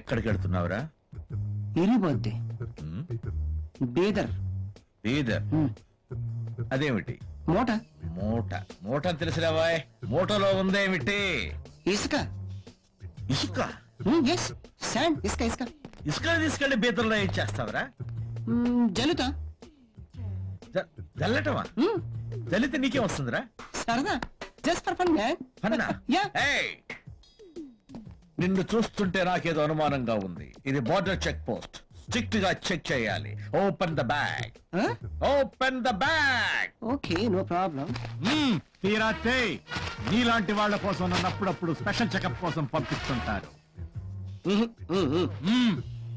ఎక్కడికి వెళ్తున్నావురా ఇరిగిపోద్ది ఉమ్, బీదర్ బీదర్ ఉమ్. అదేమిటి మూట మూట మూట అని తెలిసిరావాయ్ మూటలో ఉందేమిటి ఇసుక ఇసుక ఎస్ శాండ్ ఇసుక ఇసుక ఇసుక తీసుకెళ్లి బీదర్లో ఏం చేస్తావురా మ్మ్, జల్లుతా జ- జల్లటమా మ్మ్, జల్లితే నీకేం వస్తుందిరా సరదా జస్ట్ ఫర్ ఫన్ మ్యాన్ అన్నా యా ఏయ్! నిన్ను చూస్తుంటే నాకేదో అనుమానంగా ఉంది ఇది బార్డర్ చెక్ పోస్ట్ స్ట్రిక్ట్ గా చెక్ చేయాలి open the bag open the bag okay no problem తీరా చేయి నీలాంటి వాళ్ళ కోసం నన్ను అప్పుడప్పుడు స్పెషల్ చెకప్ కోసం పంపిస్తుంటారు మ్మ్.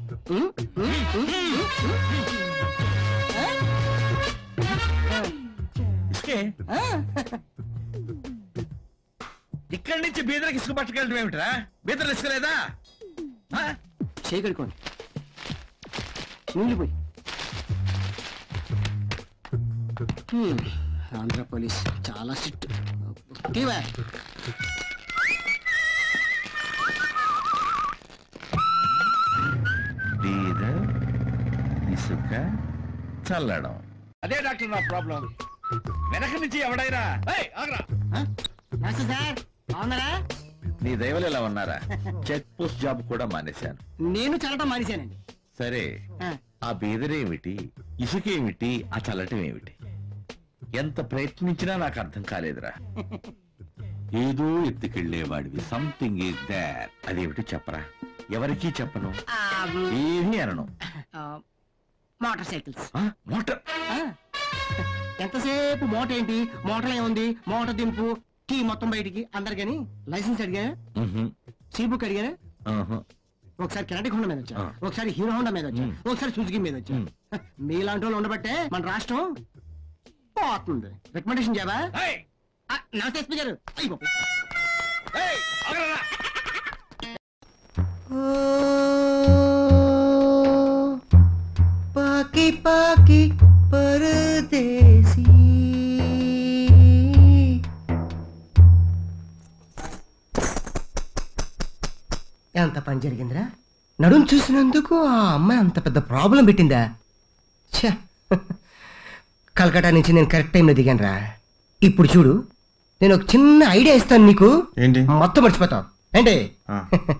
ఇసుకే ఇక్కడి నుంచి బీదర్కి ఇసుక పట్టుకెళ్ళడం ఏమిట్రా బీదర్ ఇసుక లేదా ఆ? చేయగడుకోండి మిగిలిపోయి ఆంధ్ర పోలీస్ చాలా స్ట్రిక్ట్ తీవా బీదర్ ఇసుక చల్లడం అదే డాక్టర్ నా ప్రాబ్లం వెనక నుంచి ఎవడైనా ఏయ్, ఆగ్రా. నమస్తే సార్ బాగున్నారా నీ దైవలు ఎలా ఉన్నారా చెక్ పోస్ట్ జాబ్ కూడా మానేశాను నేను చల్లటం మానేశానండి సరే ఆ, ఆ బీదరేమిటి ఇసుకేమిటి ఆ చల్లటం ఏమిటి ఎంత ప్రయత్నించినా నాకు అర్థం కాలేదురా ఏదో ఎత్తుకెళ్లేవాడివి సంథింగ్ ఈజ్ దేర్ అదేమిటి చెప్పరా ఎవరికీ చెప్పను ఆ, ఏమీ అనను ఆ, మోటార్ సైకిల్స్ ఆ, మోటార్ ఆ, ఎంతసేపు మోట ఏంటి మోటార్ ఏముంది మోటార్ దింపు కీ మొత్తం బయటికి అందరికని లైసెన్స్ అడిగా మ్హూ, సీ బుక్ అడిగా ఆహా. ఒకసారి కెనటిక్ హోండా మీద వచ్చా ఆ. ఒకసారి హీరో హోండా మీద వచ్చా మ్. ఒకసారి సుజుకి మీద వచ్చా మ్. మీలాంటి వాళ్ళు ఉండబట్టే మన రాష్ట్రం పోతుంది రికమెండేషన్ చేయవా ఏయ్, ఆ, నమస్తే ఎస్పీ గారు అయ్యి బాబోయ్. ఏయ్, ఆగ్రారా. పాకి పాకి పరదేశీ ఎంత పని జరిగిందిరా నడుం చూసినందుకు ఆ అమ్మాయి అంత పెద్ద ప్రాబ్లం పెట్టిందా ఛ కలకటా నుంచి నేను కరెక్ట్ టైంలో దిగాను రా ఇప్పుడు చూడు నేను ఒక చిన్న ఐడియా ఇస్తాను నీకు ఏంటి మొత్తం మర్చిపోతావు ఏంటి ఆ.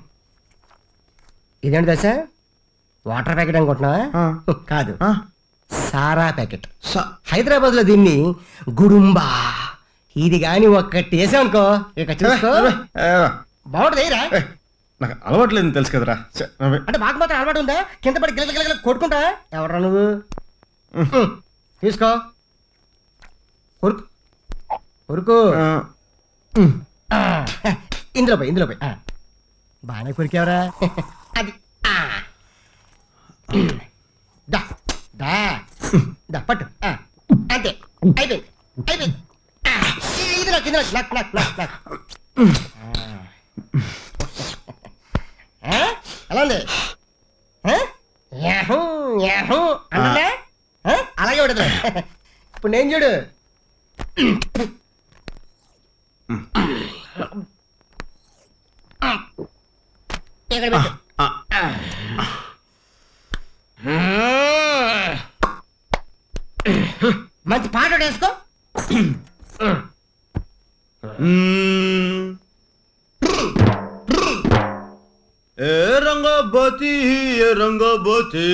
ఇదేంటి దశ వాటర్ ప్యాకెట్ అనుకుంటున్నావా ఆ. కాదు ఆ, సారా ప్యాకెట్ స- హైదరాబాద్ లో దీన్ని గుడుంబా ఇది గాని ఒక్కటి వేసామనుకో ఇక చూసుకో ఏ, బాగుంటుంది రా ఏ, నాకు అలవాట్లేదు తెలుసు కదరా ఛ, అవే. అంటే మాకు మాత్రం అలవాటు ఉందా కింద పడి గిలగ గిలగ కొట్టుకుంటా ఎవరా నువ్వు ఉమ్, తీసుకో ఉరుకు ఉరుకు ఆ, ఉమ్. ఆ, ఇందులో పోయి ఇందులో పోయి ఆ. బాగానే కొరికేవరా అది ఆ. ఉమ్. దా దా దా పట్టు ఆ. అంతే అయిపోయింది అయిపోయింది ఆ. ఇందులో ఇందులో లక్ లక్ లక్ లక్ ఆ? ఎలా ఉంది ఆ? యాహూ యాహూ అంటుందా? ఆ? అలాగే ఉండదు ఇప్పుడు నేను చూడు ఇక్కడ పెట్టు ఆ, మంచి పాట ఒకటి వేసుకో మ్మ్. ఏ రంగబతి ఏ రంగబతి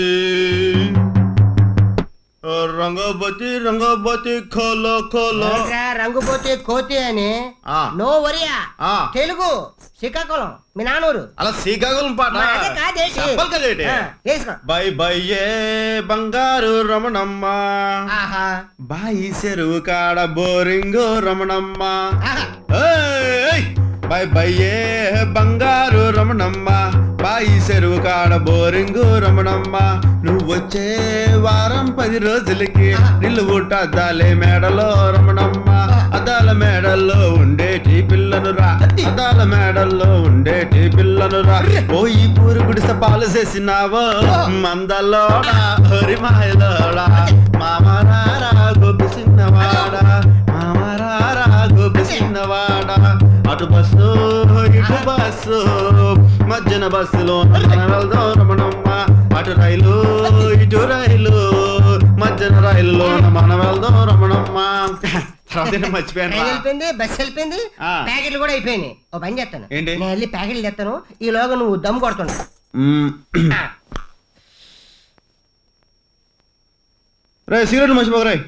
ఓ రంగబతి రంగబతి ఖోల ఖోల ఏంట్రా, రంగు పోతే కోతి అని ఆ. నో వరియా ఆ. తెలుగు శ్రీకాకుళం మీ నానూరు అలా శ్రీకాకుళం పాట మరి అదే కాదేంటి? చెప్పాలి కదేంటి ఆ, వేసుకో బై బై ఏ బంగారు రమణమ్మ ఆహా బాయి చెరువు కాడ బోరింగు రమణమ్మ ఆహా. ఏయ్! బై బై ఏ బంగారు రమణమ్మ బాయి చెరువు కాడ బోరింగు రమణమ్మ నువ్వు వచ్చే వారం పది రోజులకి నిల్లు ఊట అద్దాలే మేడలో రమణమ్మ అద్దాల మేడల్లో ఉండేటి పిల్లను రా అద్దాల మేడల్లో ఉండేటి పిల్లను రా పోయి పూరు గుడిసె పాలు చేసినావో మందలోడా హరి మాయలోడా మామరారా గొప్ప చిన్నవాడా మామరారా గొప్ప చిన్నవాడా అటు బస్సు ఇటు బస్సు మధ్యన బస్సులో మనం వెళ్దాం తర్వాత ఏంటో మర్చిపోయాను ట్రైన్ రా. వెళ్ళిపోయింది బస్ వెళ్ళిపోయింది ఆ. ప్యాకెట్లు కూడా అయిపోయినాయి ఓ పని చేస్తాను ఏంటి? నేను వెళ్ళి ప్యాకెట్లు తెస్తాను ఈలోగా నువ్వు దమ్ కొడుతున్నా మ్మ్. రే సిగరెట్ మర్చిపోక రే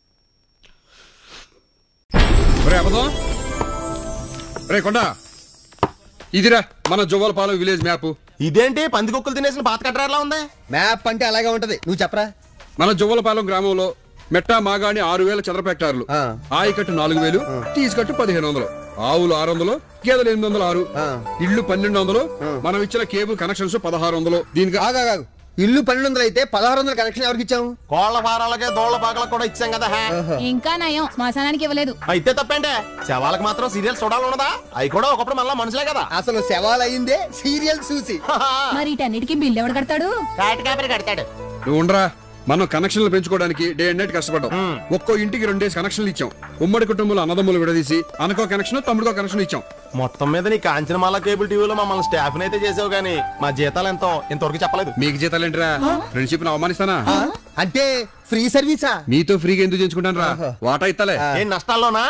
రే అబద్ధం రే కొండ ఇదిరా మన జువ్వలపాలెం విలేజ్ మ్యాప్ ఇదేంటి పందికొక్కులు తినేసిన పాత కట్టరాలా ఉంది మ్యాప్ అంటే అలాగే ఉంటది నువ్వు చెప్పరా మన జువ్వలపాలెం గ్రామంలో మెట్టా మాగాని ఆరు వేల చదరపు హెక్టార్లు ఆ. ఆయకట్టు నాలుగు వేలు తీసుకట్టు పదిహేను వందలు ఆవులు ఆరు వందలు గేదెలు ఎనిమిది వందలు ఆరు ఆ. ఇల్లు పన్నెండు వందలు మనం ఇచ్చిన కేబుల్ కనెక్షన్స్ పదహారు వందలు దీనికి ఆగాగు ఇల్లు పన్నెండు వందలు అయితే పదహారు వందల కనెక్షన్ ఎవరికి ఇచ్చాము కోళ్ల ఫారాలకే దోళ్ల పాకలకు కూడా ఇచ్చాం కదా హే. ఇంకా నయం శ్మశానానికి ఇవ్వలేదు అయితే తప్పేంటే శవాలకు మాత్రం సీరియల్స్ చూడాలన్నదా అవి కూడా ఒకప్పుడు మళ్ళా మనుషులే కదా అసలు శవాలు అయిందే సీరియల్ చూసి మరి వీటన్నిటికీ బిల్లు ఎవడు కడతాడు కాటి కాపరి కడతాడు నువ్వు ఉండరా మనం కనెక్షన్లు పెంచుకోవడానికి డే అండ్ నైట్ కష్టపడ్డాం ఒక్కో ఇంటికి రెండేసి కనెక్షన్లు ఇచ్చాం ఉమ్మడి కుటుంబంలో అన్నదమ్ములు విడదీసి అనకో కనెక్షన్ తమ్ముడికో కనెక్షన్ ఇచ్చాం మొత్తం మీద నీ కాంచనమాల కేబుల్ టీవీలో మమ్మల్ని స్టాఫ్ అయితే చేసావు గానీ మా జీతాలు ఎంతో ఇంతవరకు చెప్పలేదు మీకు జీతాలేంటిరా ఫ్రెండ్షిప్ అవమానిస్తానా ఆ? అంటే ఫ్రీ సర్వీసా మీతో ఫ్రీగా ఎందుకు చేయించుకుంటాను రా వాటా ఇత్తలే ఏం నష్టాల్లోనా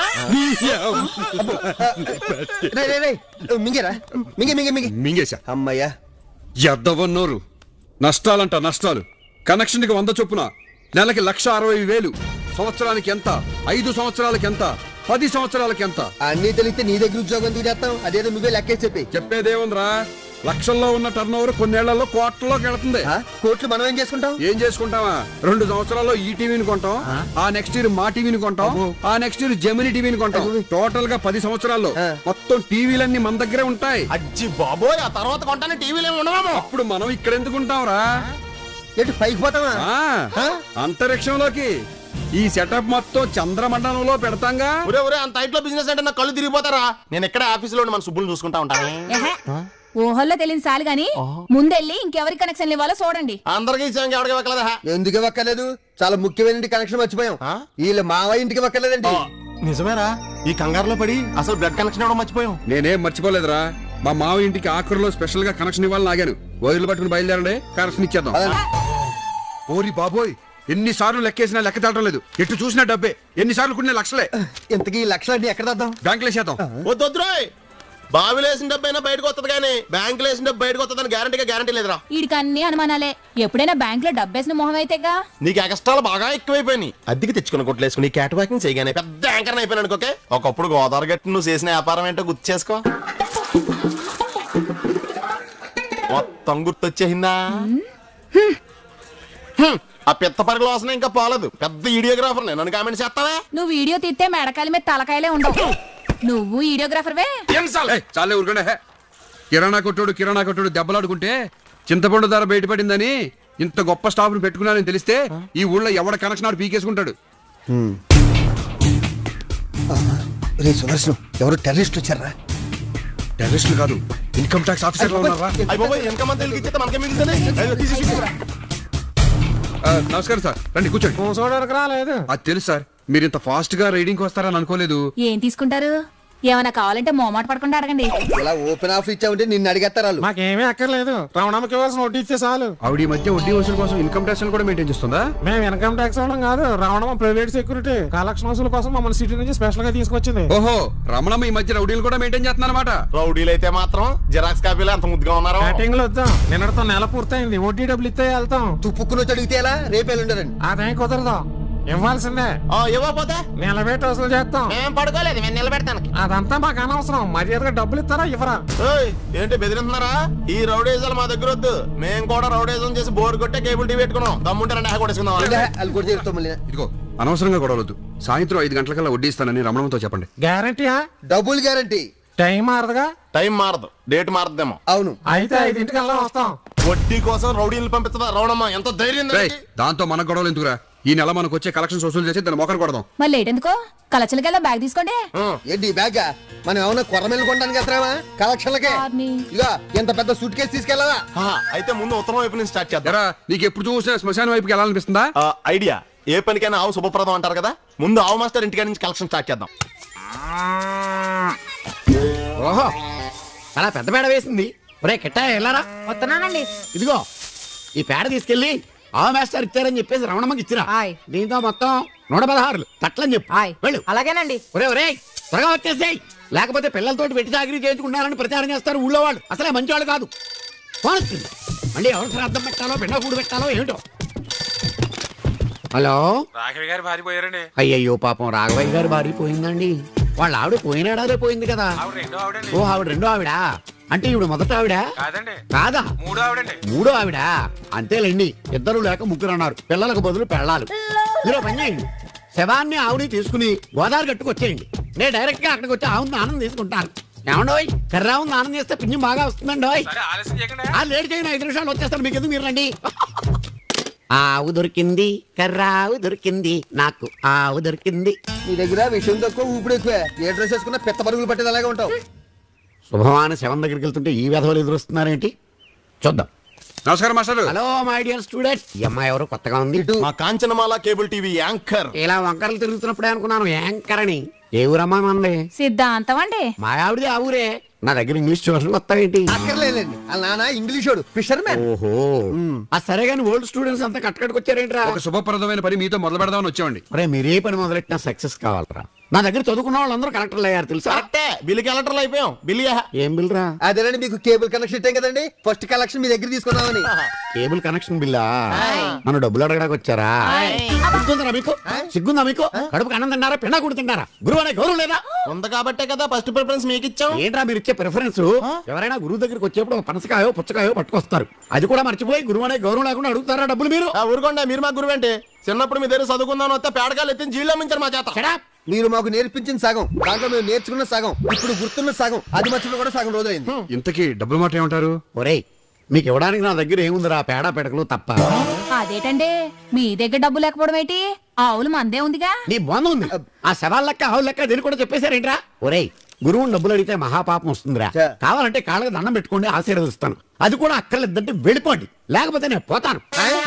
రే రే రే మింగేరా మింగే మింగే మింగే మింగేశా అమ్మయ్యా ఎద్దవన్నోరు నష్టాలంట నష్టాలు కనెక్షన్కి వంద చొప్పున నెలకి లక్ష అరవై వేలు సంవత్సరానికి ఎంత ఐదు సంవత్సరాలకి ఎంత పది సంవత్సరాలకి ఎంత అన్నీ తెలిస్తే నీ దగ్గర ఉద్యోగం ఎందుకు చేస్తాం అదేదో నువ్వే లెక్కేసి చెప్పి చెప్పేదేముందిరా లక్షల్లో ఉన్న టర్న్ ఓవర్ కొన్నేళ్లలో కోట్లలోకి వెళుతుంది ఆ? కోట్లు మనం ఏం చేసుకుంటాం ఏం చేసుకుంటావా రెండు సంవత్సరాల్లో ఈ టీవీని కొంటాం ఆ నెక్స్ట్ ఇయర్ మా టీవీని కొంటాం ఆ నెక్స్ట్ ఇయర్ జమిని టీవీని కొంటాం టోటల్ గా పది సంవత్సరాల్లో ఆ. మొత్తం టీవీలన్నీ మన దగ్గరే ఉంటాయి అజ్జి బాబోయ్ ఆ తర్వాత కొంటానే టీవీలు ఏమి ఉండవేమో అప్పుడు మనం ఇక్కడ ఎందుకు ఉంటాంరా ఏంటి పైకి పోతావా ఆ, అంతరిక్షంలోకి ఈ సెటప్ మొత్తం చంద్రమండలంలో పెడతాంగా ఒరే ఒరే అంత హైట్ లో బిజినెస్ అంటే నా కళ్ళు తిరిగిపోతారా నేను ఎక్కడ ఆఫీసులో ఉండి మన సుబ్బులు చూసుకుంటా ఉంటాను ఎహె. ఊహల్లో తెలియని సాలు గాని ముందెళ్ళి ఇంకెవరి కనెక్షన్ ఇవ్వాలో చూడండి అందరికీ ఇచ్చాం ఎవరికి వెక్కలేదా ఎందుకు ఇవ్వక్కర్లేదు చాలా ముఖ్యమైన కనెక్షన్ మర్చిపోయాం ఆ? వీళ్ళు మావయ్య ఇంటికి ఇవ్వక్కర్లేదండి నిజమేరా ఈ కంగారులో పడి అసలు బ్లడ్ కనెక్షన్ ఇవ్వడం మర్చిపోయాం నేనేం మర్చిపోలేదురా మా మావ ఇంటికి ఆఖరిలో స్పెషల్ గా కనెక్షన్ ఇవ్వాలని ఆగాను వైర్లు పట్టుకుని బయలుదేరండి కనెక్షన్ ఇచ్చేద్దాం పదండి. ఓరి బాబోయ్ ఎన్నిసార్లు లెక్కేసినా లెక్క తేలటం లేదు ఎటు చూసినా డబ్బే ఎన్నిసార్లు కొన్ని లక్షలే ఇంతకీ ఈ లక్షలన్నీ ఎక్కడ తెద్దాం బ్యాంకులో వేసేద్దాం వద్దొద్దురోయ్ బావిలో వేసిన డబ్బు అయినా బయటకు వస్తుంది కానీ బ్యాంకులో వేసిన డబ్బు బయటకు వస్తుందని గ్యారంటీగా గ్యారంటీ లేదురా వీడికి అన్ని అనుమానాలే ఎప్పుడైనా బ్యాంక్ లో డబ్బేసిన మొహం అయితేగా నీకు ఎక్స్ట్రాలు బాగా ఎక్కువైపోయినాయి అద్దెకి తెచ్చుకుని కొట్లేసుకుని క్యాట్ వాకింగ్ చేయగానే పెద్ద యాంకర్ అయిపోయాను అనుకోకే ఒకప్పుడు గోదావరి గట్టి నువ్వు చేసిన వ్యాపారం ఏంటో గుర్తు చేసుకో మొత్తం గుర్తొచ్చేసిందా హ్మ్. ఆ పెద్ద పరుగుల వాసన ఇంకా పోలేదు పెద్ద వీడియోగ్రాఫర్ నన్ను కామెంట్ చేస్తావా నువ్వు వీడియో తీస్తే మెడకాయల మీద తలకాయలే ఉండవు నువ్వు వీడియోగ్రాఫర్వే ఏయ్, చాలే ఊరుకోండి హే. కిరాణా కొట్టుడు కిరాణా కొట్టుడు దెబ్బలాడుకుంటే చింతపండు ధర బయటపడిందని ఇంత గొప్ప స్టాఫ్ ను పెట్టుకున్నానని తెలిస్తే ఈ ఊళ్ళో ఎవడ కనెక్షన్ ఆడు పీకేసుకుంటాడు రే సుదర్శనం ఎవరు టెర్రరిస్ట్ వచ్చారా టెర్రరిస్టులు కాదు ఇన్కమ్ ట్యాక్స్ ఆఫీసర్ ఉన్నారా అయ్యి బాబోయ్ వెనక మంది వెళ్ళి ఇచ్చేస్తే మనకే మిగులుతుంది అయ్యో, తీసేసి తీసుకురా. ఆ, నమస్కారం సార్ రండి కూర్చోండి రాలేదు అది తెలుసు సార్ మీరు ఇంత ఫాస్ట్ గా రైడింగ్ వస్తారని అనుకోలేదు ఏం తీసుకుంటారు ఏమైనా కావాలంటే మోమాట పడకుండా అడగండి ఇలా ఓపెన్ ఆఫర్ ఇచ్చామంటే నిన్ను అడిగేస్తారు వాళ్ళు మాకేమీ అక్కర్లేదు రమణమ్మకి ఇవ్వాల్సిన వడ్డీ ఇస్తే చాలు ఆవిడ ఈ మధ్య వడ్డీ వసూలు కోసం ఇన్కమ్ ట్యాక్స్ కూడా మెయింటైన్ చేస్తుందా మేము ఇన్కమ్ ట్యాక్స్ అవ్వడం కాదు రమణమ్మ ప్రైవేట్ సెక్యూరిటీ కలెక్షన్ వసూలు కోసం మమ్మల్ని సిటీ నుంచి స్పెషల్ గా తీసుకొచ్చింది ఓహో రమణమ్మ ఈ మధ్య రౌడీలు కూడా మెయింటైన్ చేస్తున్నారన్నమాట రౌడీలు అయితే మాత్రం జిరాక్స్ కాపీలు ఎంత ముద్దుగా ఉన్నారు బ్యాటింగ్ లో వద్దాం నిన్నటితో నెల పూర్తయింది వడ్డీ డబ్బులు ఇస్తే వెళ్తాం తుప్పుకుని వచ్చి అడిగితే ఎలా రేపు ఎల్లుండరండి అదేం కుదరదు ఇవ్వాల్సిందే ఆ, ఇవ్వకపోతే నిలబెట్టి వసూలు చేస్తాం మేము పడుకోలేదు మేము నిలబెడతాను అదంతా మాకు అనవసరం మర్యాదగా డబ్బులు ఇస్తారా ఇవ్వరా ఏయ్, ఏంటి బెదిరిస్తున్నారా ఈ రౌడేజాలు మా దగ్గర వద్దు మేము కూడా రౌడేజం చేసి బోర్ కొట్టే కేబుల్ టీవీ పెట్టుకున్నాం దమ్ముంటే రెండు కొట్టేసుకుందాం వాళ్ళు కూడా చేరుతాం మళ్ళీ ఇదిగో అనవసరంగా గొడవలొద్దు సాయంత్రం ఐదు గంటలకల్లా వడ్డీ ఇస్తానని రమణమ్మతో చెప్పండి గ్యారంటీయా డబుల్ గ్యారంటీ టైం మారదుగా టైం మారదు డేట్ మారదేమో అవును అయితే ఐదింటికల్లా వస్తాం వడ్డీ కోసం రౌడీలు పంపిస్తుందా రౌడమ్మ ఎంత ధైర్యం రేయ్, దానికి? దాంతో మన గొడవలు ఎందుకురా ఈ నెల మనకు వచ్చే కలెక్షన్స్ వసూలు చేసి దాన్ని మొక్కలు కొడదాం మళ్ళీ ఏంటెందుకో కలచలకెళ్ళా బ్యాగ్ తీసుకోండి ఏంటి ఈ బ్యాగ్ మనం ఏమన్నా కొరమేలు కొనడానికి వెళ్తామా కలెక్షన్లకే వారిని. ఇక ఎంత పెద్ద సూట్ కేసు తీసుకెళ్ళాలా ఆ, అయితే ముందు ఉత్తరం వైపు నుంచి స్టార్ట్ చేద్దాం ఎరా నీకు ఎప్పుడు చూసినా శ్మశానం వైపుకి వెళ్ళాలనిపిస్తుందా ఆ, ఐడియా ఏ పనికైనా ఆవు శుభప్రదం అంటారు కదా ముందు ఆవు మాస్టర్ ఇంటికాడ నుంచి కలెక్షన్ స్టార్ట్ చేద్దాం ఓహో చాలా పెద్ద పేడ వేసింది ఒరే కిట్టా వెళ్ళారా వస్తున్నానండి ఇదిగో ఈ పేడ తీసుకెళ్ళి ఆ మాస్టర్ ఇచ్చారని చెప్పేసి రమణమ్మకి ఇచ్చిరా దీంతో మొత్తం నూట పదహారులు తట్లని చెప్పు వెళ్ళు అలాగేనండి ఒరే ఒరే త్వరగా వచ్చేసేయ్ లేకపోతే పిల్లలతోటి వెట్టి చాకరీ చేయించుకుంటున్నారని ప్రచారం చేస్తారు ఊళ్ళో వాళ్ళు అసలే మంచివాళ్ళు కాదు ఫోన్ వచ్చింది మళ్ళీ ఎవరు శ్రాద్ధం పెట్టాలో పిండ కూడు పెట్టాలో ఏమిటో హలో రాఘవి గారు పారిపోయారండి అయ్యయ్యో పాపం రాఘవయ్య గారు భారీ పోయిందండి వాళ్ళ ఆవిడ పోయినాడాదే పోయింది కదా రెండో ఆవిడండి ఓ ఆవిడ రెండో ఆవిడ అంటే ఈవిడ మొదట ఆవిడ కాదండి కాదా మూడో ఆవిడండి మూడో ఆవిడ అంతేలేండి ఇద్దరు లేక ముగ్గురు అన్నారు పిల్లలకు బదులు పెళ్ళాలి మీరు ఓ పని చేయండి శవాన్ని ఆవిడ తీసుకుని గోదావరి గట్టుకు వచ్చేయండి నేను డైరెక్ట్ గా అక్కడికి వచ్చి ఆవుని ఆనందం తీసుకుంటాను ఏమండోయ్ కర్రావుని ఆనందం చేస్తే పిండి బాగా వస్తుందండి సరే ఆలస్యం చేయకండి ఆ లేట్ చేయను ఐదు నిమిషాలు వచ్చేస్తాను మీకు ఎందుకు మీరు రండి ఆవు దొరికింది కర్రావు దొరికింది నాకు ఆవు దొరికింది నీ దగ్గర విషయం తక్కువ ఊపిడి ఎక్కువ ఏ డ్రెస్ వేసుకున్నా పెద్ద పరుగులు పట్టేది అలాగే ఉంటావు శుభమాన శవం దగ్గరికి వెళ్తుంటే ఈ వ్యధవలు ఎదురొస్తున్నారేంటి చూద్దాం నమస్కారం master hello my dear student ఈ అమ్మాయి ఎవరో కొత్తగా ఉంది మా కాంచనమాల కేబుల్ టీవీ యాంకర్ ఇలా వంకరలు తిరుగుతున్నప్పుడే అనుకున్నాను యాంకర్ అని ఏ ఊరమ్మా మంది సిద్ధాంతం అండి మా ఆవిడది ఆ ఊరే నా దగ్గర ఇంగ్లీష్ ట్యూషన్ వస్తావేంటి అక్కర్లేదండి వాళ్ళ నాన్న ఇంగ్లీష్ వాడు ఫిషర్ మ్యాన్ ఓహో ఆ సరే కానీ ఓల్డ్ స్టూడెంట్స్ అంతా కట్టుకట్టుకొచ్చారేంట్రా ఒక శుభప్రదమైన పని మీతో మొదలు పెడదామని వచ్చామండి ఒరే మీరే పని మొదలెట్టినా సక్సెస్ కావాలరా నా దగ్గర చదువుకున్న వాళ్ళందరూ కలెక్టర్లు అయ్యారు తెలుసా కరెక్టే బిల్లు కలెక్టర్లు అయిపోయాం బిల్లు ఏం బిల్ రా అదేనండి మీకు కేబుల్ కనెక్షన్ ఇట్టాం కదండి ఫస్ట్ కలెక్షన్ మీ దగ్గర తీసుకున్నామని కేబుల్ కనెక్షన్ బిల్లా నన్ను డబ్బులు అడగడానికి వచ్చారా సిగ్గుందా మీకు సిగ్గుందా మీకు కడుపుకి అన్నం తిన్నారా పిండా కూడా తిన్నారా గురువు అనే గౌరవం లేదా ఉంది కాబట్టే కదా ఫస్ట్ ప్రిఫరెన్స్ మీకు ఇచ్చాం ఏంట్రా మీరు ఇచ్చే ప్రిఫరెన్స్ ఎవరైనా గురువు దగ్గరికి వచ్చేప్పుడు ఒక పనసకాయో పుచ్చకాయో పట్టుకొస్తారు అది కూడా మర్చిపోయి గురువు అనే గౌరవం లేకుండా అడుగుతారా డబ్బులు మీరు ఆ ఊరుకోండి మీరు మా గురువు అంటే చిన్నప్పుడు మీ దగ్గర చదువుకుందాం వస్తే పేడకాలు ఎత్తి జీళ్ళు అమ్మించారు మా చేత మీరు మాకు నేర్పించిన సగం దాంట్లో మేము నేర్చుకున్న సగం ఇప్పుడు గుర్తున్న సగం అది మర్చిపోయి కూడా సగం రోజులైంది ఇంతకీ డబ్బులు మాట ఏమంటారు ఒరేయ్ మీకు ఇవ్వడానికి నా దగ్గర ఏముందిరా పేడ పెడకలు తప్ప అదేటండి మీ దగ్గర డబ్బు లేకపోవడం ఏంటి ఆవులు మందే ఉందిగా నీ బొంద ఉంది ఆ శవాల లెక్క ఆవుల లెక్క దీన్ని కూడా చెప్పేశారేంట్రా ఒరేయ్ గురువుని డబ్బులు అడిగితే మహాపాపం వస్తుందిరా కావాలంటే కాళ్ళకి దండం పెట్టుకోండి ఆశీర్వదిస్తాను అది కూడా అక్కర్లేదంటే వెళ్ళిపోండి లేకపోతే నేను పోతాను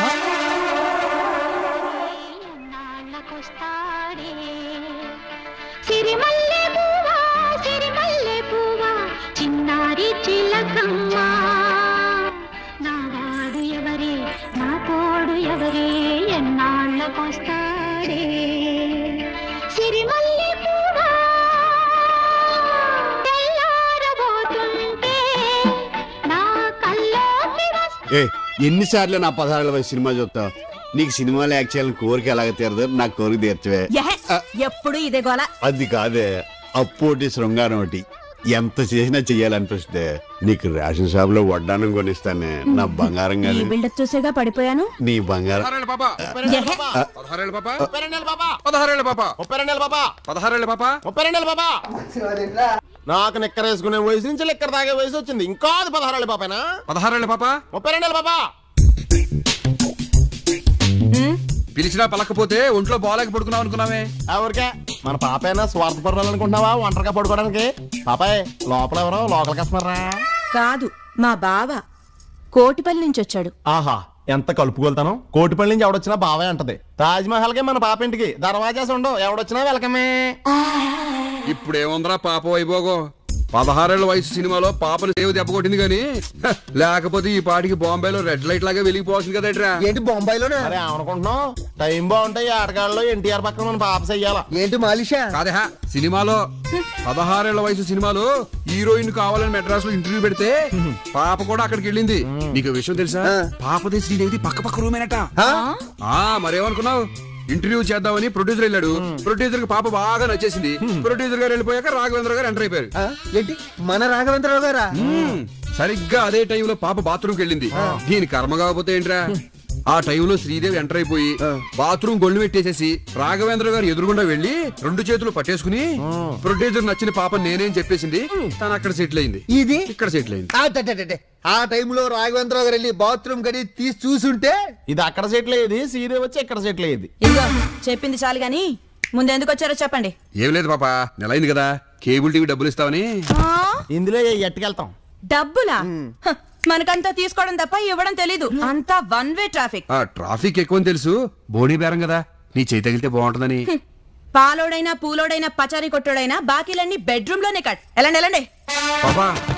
సిరిమల్లె పువ్వా సిరిమల్లె పువ్వా చిన్నారి చిలకమ్మ నావాడు ఎవరే నా తోడు ఎవరే ఎన్నాళ్ళకొస్తాడే సిరిమల్లె పువ్వా తెల్లారబోతుంటే నా కల్లోకి వస్తా ఏ ఎన్నిసార్లు నా పదహారు వయసు సినిమా చూస్తావు నీకు సినిమాలు యాక్ట్ చేయాలని కోరిక ఎలాగ తీరదు నా కోరిక తీర్చవే ఎప్పుడు ఇదే గోల అది కాదే అప్పు ఒకటి శృంగారం ఒకటి ఎంత చేసినా చెయ్యాలనిపిస్తే నీకు రేషన్ షాప్ లో వడ్డానం కొనిస్తానే నా బంగారం ఈ కానీ బిల్డప్ చూసేగా పడిపోయాను నీ బంగారం పదహారేళ్ళ పాప ఎహె. పదహారేళ్ళ పాప ముప్పై రెండేళ్ళ పాప పదహారేళ్ళ పాప ముప్పై రెండేళ్ళ పాప పదహారేళ్ళ పాప ముప్పై రెండేళ్ళ పాప నాకు నిక్కర వేసుకునే వయసు నుంచి లెక్కర తాగే వయసు వచ్చింది ఇంకా అది పదహారేళ్ళ పాపేనా పదహారేళ్ళ పాప ముప్పై రెండేళ్ళ పాప పిలిచినా పలకపోతే ఒంట్లో బాగాలేక పడుకున్నావు అనుకున్నావే ఎవరికే మన పాపైనా స్వార్థపడాలి అనుకుంటున్నావా ఒంటరిగా పడుకోవడానికి పాపాయ్ లోపల ఎవరో లోకల్ కస్టమర్ రా కాదు మా బావ కోటిపల్లి నుంచి వచ్చాడు ఆహా ఎంత కలుపుకొలుతాను కోటిపల్లి నుంచి ఎవడొచ్చినా బావే అంటది తాజ్ మహల్ కే మన పాప ఇంటికి దర్వాజాస్ ఉండవు ఎవడొచ్చినా వెల్కమే ఇప్పుడేముందిరా పాప వైభోగం పదహారేళ్ల వయసు సినిమాలో పాపను దేవు దెబ్బ కొట్టింది కానీ హ, లేకపోతే ఈ పాటికి బాంబేలో రెడ్ లైట్ లాగా వెలిగిపోవాల్సింది కదట్రా ఏంటి బొంబాయిలోనే అరే అనుకుంటున్నావు టైం బాగుంటాయి ఆటగాళ్ళలో ఎన్టీఆర్ పక్కన మన పాప చెయ్యాల ఏంటి మాలిషా కాదే హ, సినిమాలో పదహారేళ్ల వయసు సినిమాలో హీరోయిన్ కావాలని మెడ్రాస్ లో ఇంటర్వ్యూ పెడితే పాప కూడా అక్కడికి వెళ్ళింది నీకు విషయం తెలుసా పాపది శ్రీదేవి పక్క పక్క రూమేనట ఆ మరేమనుకున్నావు ఇంటర్వ్యూ చేద్దామని ప్రొడ్యూసర్ వెళ్ళాడు ప్రొడ్యూసర్ కి పాప బాగా నచ్చేసింది ప్రొడ్యూసర్ గారు వెళ్ళిపోయాక రాఘవేంద్ర గారు ఎంటర్ అయిపోయారు ఏంటి మన రాఘవేంద్రరావు గారా మ్మ్. సరిగ్గా అదే టైంలో పాప బాత్రూమ్కి వెళ్ళింది దీని కర్మ కాకపోతే ఏంట్రా ఆ టైంలో శ్రీదేవి ఎంటర్ అయిపోయి బాత్రూమ్ గొళ్ళు పెట్టేసేసి రాఘవేంద్ర గారు ఎదురుగుండా వెళ్ళి రెండు చేతులు పట్టేసుకుని ప్రొడ్యూసర్ నచ్చిన పాప నేనేం చెప్పేసింది తను అక్కడ సెటిల్ అయింది ఇది ఇక్కడ సెటిల్ అయింది ఆ, ట, ట, ట, ట. ఆ టైంలో రాఘవేంద్రరావు గారు వెళ్ళి బాత్రూమ్ గడి తీసి చూసుంటే ఇది అక్కడ సెటిల్ అయ్యేది సీదే వచ్చి ఇక్కడ సెటిల్ అయ్యేది ఇదిగో చెప్పింది చాలు గాని ముందు ఎందుకు వచ్చారో చెప్పండి ఏం లేదు పాప నెల అయింది కదా కేబుల్ టీవీ డబ్బులు ఇస్తావని ఇందులో ఎట్టుకెళ్తాం డబ్బులా హ, మనకంతా తీసుకోవడం తప్ప ఇవ్వడం తెలీదు అంతా వన్ వే ట్రాఫిక్ ఆ ట్రాఫిక్ ఎక్కువ అని తెలుసు బోడీ బేరం కదా నీ చేయి తగిలితే బాగుంటుందని పాలోడైనా పూలోడైనా పచారీ కొట్టుడైనా బాకీలన్నీ బెడ్రూమ్ లోనే కట్ ఎలాండి ఎలాండి పాపా